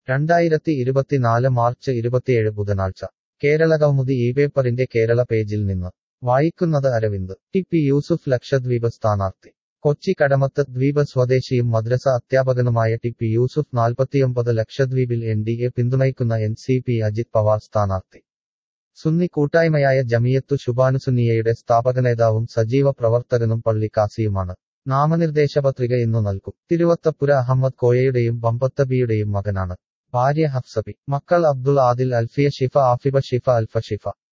രണ്ടായിരത്തി ഇരുപത്തിനാല് മാർച്ച് ഇരുപത്തിയേഴ് ബുധനാഴ്ച കേരള കൗമുദി ഈ പേപ്പറിന്റെ കേരള പേജിൽ നിന്ന് വായിക്കുന്നത് അരവിന്ദ് ടി പി യൂസുഫ് ലക്ഷദ്വീപ് സ്ഥാനാർത്ഥി കൊച്ചി കടമത്ത് ദ്വീപ് സ്വദേശിയും മദ്രസ അധ്യാപകനുമായ ടി പി യൂസുഫ് നാൽപ്പത്തിയൊമ്പത് ലക്ഷദ്വീപിൽ എൻ ഡി എ പിന്തുണയ്ക്കുന്ന N C P Ajit Pawar സ്ഥാനാർത്ഥി സുന്നി കൂട്ടായ്മയായ ജമിയത്തു ശുഭാനുസുന്നിയയുടെ സ്ഥാപകനേതാവും സജീവ പ്രവർത്തകനും പള്ളി കാസിയുമാണ് നാമനിർദ്ദേശ പത്രിക ഇന്നു നൽകും തിരുവത്തപ്പുര അഹമ്മദ് കോയയുടെയും ബമ്പത്തബിയുടെയും മകനാണ് ഭാര്യ ഹഫ്സബി മക്കൾ അബ്ദുൾ ആദിൽ അൽഫിയ ഷിഫ ആഫിബ ഷിഫ അൽഫ ഷിഫ